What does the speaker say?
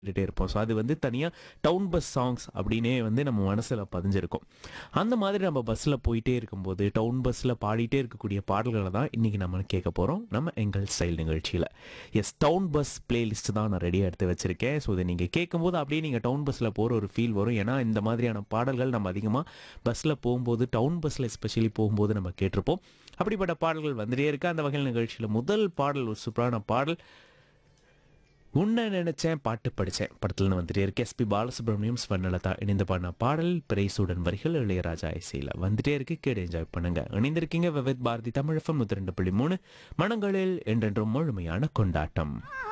கேட்டுட்டே இருப்போம் ஸோ அது வந்து தனியாக டவுன் பஸ் சாங்ஸ் அப்படின்னே வந்து நம்ம மனசில் பதிஞ்சிருக்கும் அந்த மாதிரி நம்ம பஸ்ஸில் போயிட்டே இருக்கும்போது டவுன் பஸ்ஸில் பாடிட்டே இருக்கக்கூடிய பாடல்களை தான் இன்றைக்கி நம்ம கேட்க போகிறோம் நம்ம எங்கள் ஸ்டைல் நிகழ்ச்சியில் எஸ் டவுன் பஸ் பிளேலிஸ்ட் தான் நான் ரெடியாக எடுத்து வச்சுருக்கேன் ஸோ இதை நீங்கள் கேட்கும்போது அப்படியே நீங்கள் டவுன் பஸ்ஸில் போகிற ஒரு ஃபீல் வரும் ஏன்னா இந்த மாதிரியான பாடல்கள் நம்ம அதிகமாக பஸ்ஸில் போகும்போது டவுன் பஸ்ஸில் எஸ்பெஷலி போகும்போது நம்ம கேட்டிருப்போம் அப்படிப்பட்ட பாடல்கள் வந்துட்டே இருக்கு அந்த வகையில் நிகழ்ச்சியில் முதல் பாடல் ஒரு சூப்பரான பாடல் உன்னை நினைச்சேன் பாட்டு படித்தேன் படத்துலன்னு வந்துட்டே இருக்கு எஸ்பி பாலசுப்ரமணியம் ஸ்வர்ணலதா இணைந்து பாடின பாடல் பிரைசூடன் வரிகள் இளையராஜா இசையில் வந்துட்டே இருக்கு கேடு என்ஜாய் பண்ணுங்க இணைந்திருக்கீங்க விவித் பாரதி தமிழ் எஃப்எம் நூற்றி ரெண்டு புள்ளி மூணு மனங்களில் என்றென்றும் முழுமையான கொண்டாட்டம்